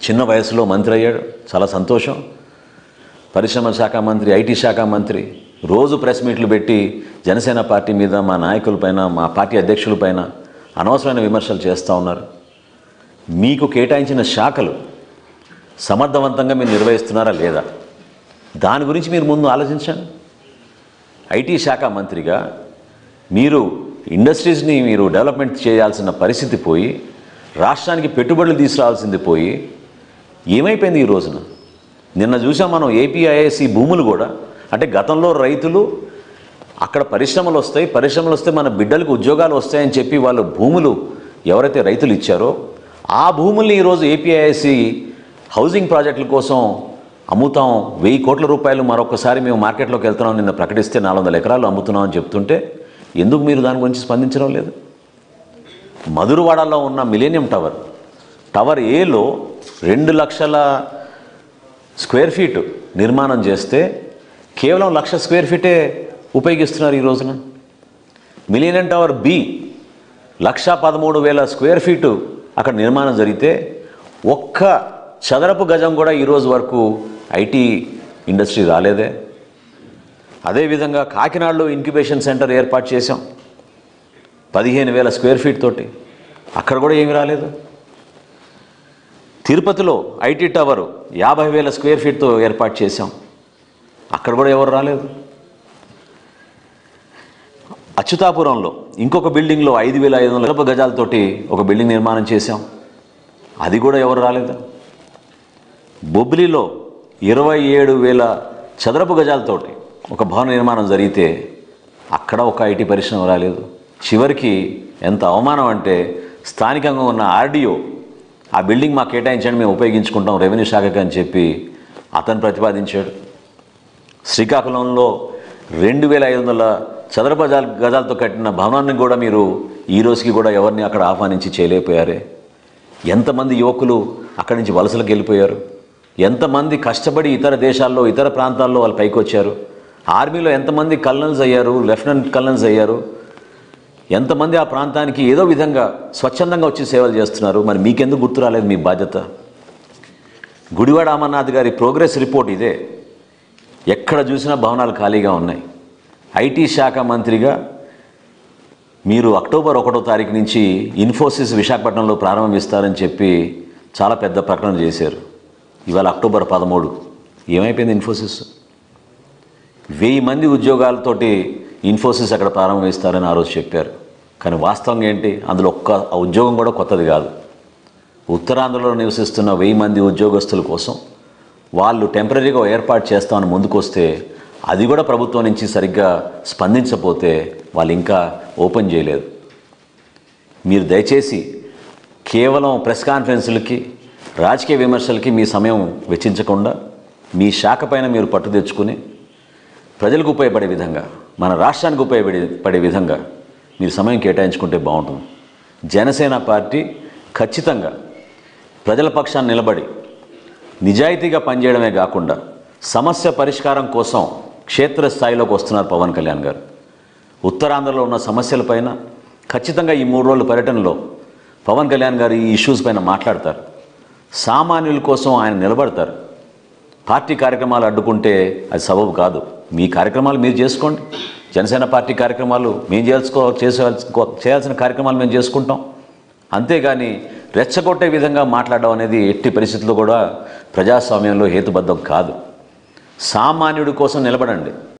చిన్న వయసులో మంత్రి అయ్యాడు చాలా సంతోషం పరిశ్రమ శాఖ మంత్రి ఐటీ శాఖ మంత్రి రోజు ప్రెస్ మీట్లు పెట్టి జనసేన పార్టీ మీద మా నాయకులపైన మా పార్టీ అధ్యక్షులపైన అనవసరమైన విమర్శలు చేస్తూ ఉన్నారు మీకు కేటాయించిన శాఖలు సమర్థవంతంగా మీరు నిర్వహిస్తున్నారా లేదా దాని గురించి మీరు ముందు ఆలోచించండి ఐటీ శాఖ మంత్రిగా మీరు ఇండస్ట్రీస్ని మీరు డెవలప్మెంట్ చేయాల్సిన పరిస్థితి పోయి రాష్ట్రానికి పెట్టుబడులు తీసుకురావాల్సింది పోయి ఏమైపోయింది ఈ రోజున నిన్న చూసాం మనం ఏపీఐఐసి భూములు కూడా అంటే గతంలో రైతులు అక్కడ పరిశ్రమలు వస్తాయి పరిశ్రమలు వస్తే మన బిడ్డలకు ఉద్యోగాలు వస్తాయని చెప్పి వాళ్ళు భూములు ఎవరైతే రైతులు ఇచ్చారో ఆ భూముల్ని ఈరోజు ఏపీఐఐసి హౌసింగ్ ప్రాజెక్టుల కోసం అమ్ముతాం వెయ్యి కోట్ల రూపాయలు మరొకసారి మేము మార్కెట్లోకి వెళ్తున్నాం నిన్న ప్రకటిస్తే నాలుగు వందల ఎకరాలు అమ్ముతున్నాం అని చెప్తుంటే ఎందుకు మీరు దాని గురించి స్పందించడం లేదు మధురవాడలో ఉన్న మిలేనియం టవర్ టవర్ ఏలో రెండు లక్షల స్క్వేర్ ఫీట్ నిర్మాణం చేస్తే కేవలం లక్ష స్క్వేర్ ఫీటే ఉపయోగిస్తున్నారు ఈ రోజున మిలియన్ టవర్ బి లక్ష పదమూడు వేల స్క్వేర్ ఫీటు అక్కడ నిర్మాణం జరిగితే ఒక్క చదరపు గజం కూడా ఈరోజు వరకు ఐటీ ఇండస్ట్రీ రాలేదే అదేవిధంగా కాకినాడలో ఇంక్యుబేషన్ సెంటర్ ఏర్పాటు చేశాం పదిహేను వేల స్క్వేర్ ఫీట్ తోటి అక్కడ కూడా ఏమీ రాలేదు తిరుపతిలో ఐటీ టవర్ యాభై వేల స్క్వేర్ ఫీట్తో ఏర్పాటు చేశాం అక్కడ కూడా ఎవరు రాలేదు అచ్యుతాపురంలో ఇంకొక బిల్డింగ్లో ఐదు వేల ఐదు వందల గజాలతోటి ఒక బిల్డింగ్ నిర్మాణం చేశాం అది కూడా ఎవరు రాలేదు బొబ్బిలిలో ఇరవై ఏడు వేల చదరపు గజాలతోటి ఒక భవన నిర్మాణం జరిగితే అక్కడ ఒక ఐటీ పరిశ్రమ రాలేదు చివరికి ఎంత అవమానం అంటే స్థానికంగా ఉన్న ఆర్డీఓ ఆ బిల్డింగ్ మాకు కేటాయించండి మేము ఉపయోగించుకుంటాం రెవెన్యూ శాఖకి అని చెప్పి అతను ప్రతిపాదించాడు శ్రీకాకుళంలో రెండు వేల ఐదు వందల చదరపు గజాల గజాలతో కట్టిన భవనాన్ని కూడా మీరు ఈ రోజుకి కూడా ఎవరిని అక్కడ ఆహ్వానించి చేయలేకపోయారే ఎంతమంది యువకులు అక్కడి నుంచి వలసలకు వెళ్ళిపోయారు ఎంతమంది కష్టపడి ఇతర దేశాల్లో ఇతర ప్రాంతాల్లో వాళ్ళు పైకి వచ్చారు ఆర్మీలో ఎంతమంది కల్నల్స్ అయ్యారు లెఫ్టినెంట్ కల్నల్స్ అయ్యారు ఎంతమంది ఆ ప్రాంతానికి ఏదో విధంగా స్వచ్ఛందంగా వచ్చి సేవలు చేస్తున్నారు మరి మీకెందుకు గుర్తు రాలేదు మీ బాధ్యత గుడివాడ అమర్నాథ్ గారి ప్రోగ్రెస్ రిపోర్ట్ ఇదే ఎక్కడ చూసినా భవనాలు ఖాళీగా ఉన్నాయి ఐటీ శాఖ మంత్రిగా మీరు అక్టోబర్ ఒకటో తారీఖు నుంచి ఇన్ఫోసిస్ విశాఖపట్నంలో ప్రారంభిస్తారని చెప్పి చాలా పెద్ద ప్రకటన చేశారు ఇవాళ అక్టోబర్ పదమూడు ఏమైపోయింది ఇన్ఫోసిస్ వెయ్యి మంది ఉద్యోగాలతోటి ఇన్ఫోసిస్ అక్కడ ప్రారంభిస్తారని ఆ రోజు చెప్పారు కానీ వాస్తవంగా ఏంటి అందులో ఒక్క ఆ ఉద్యోగం కూడా కొత్తది కాదు ఉత్తరాంధ్రలో నివసిస్తున్న వెయ్యి మంది ఉద్యోగస్తుల కోసం వాళ్ళు టెంపరీగా ఏర్పాటు చేస్తామని ముందుకొస్తే అది కూడా ప్రభుత్వం నుంచి సరిగ్గా స్పందించకపోతే వాళ్ళు ఇంకా ఓపెన్ చేయలేదు మీరు దయచేసి కేవలం ప్రెస్ కాన్ఫరెన్సులకి రాజకీయ విమర్శలకి మీ సమయం వెచ్చించకుండా మీ శాఖ పైన మీరు పట్టు తెచ్చుకుని ప్రజలకు ఉపయోగపడే విధంగా మన రాష్ట్రానికి ఉపయోగపడే పడే విధంగా మీరు సమయం కేటాయించుకుంటే బాగుంటుంది జనసేన పార్టీ ఖచ్చితంగా ప్రజల పక్షాన్ని నిలబడి నిజాయితీగా పనిచేయడమే కాకుండా సమస్య పరిష్కారం కోసం క్షేత్రస్థాయిలోకి వస్తున్నారు పవన్ కళ్యాణ్ గారు ఉత్తరాంధ్రలో ఉన్న సమస్యలపైన ఖచ్చితంగా ఈ మూడు రోజుల పర్యటనలో పవన్ కళ్యాణ్ గారు ఈ ఇష్యూస్ పైన మాట్లాడతారు సామాన్యుల కోసం ఆయన నిలబడతారు పార్టీ కార్యక్రమాలు అడ్డుకుంటే అది సబబు కాదు మీ కార్యక్రమాలు మీరు చేసుకోండి జనసేన పార్టీ కార్యక్రమాలు మేము చేసుకో చేసేయాల్సి చేయాల్సిన కార్యక్రమాలు మేము చేసుకుంటాం అంతేగాని రెచ్చగొట్టే విధంగా మాట్లాడడం అనేది ఎట్టి పరిస్థితుల్లో కూడా ప్రజాస్వామ్యంలో హేతుబద్ధం కాదు సామాన్యుడి కోసం నిలబడండి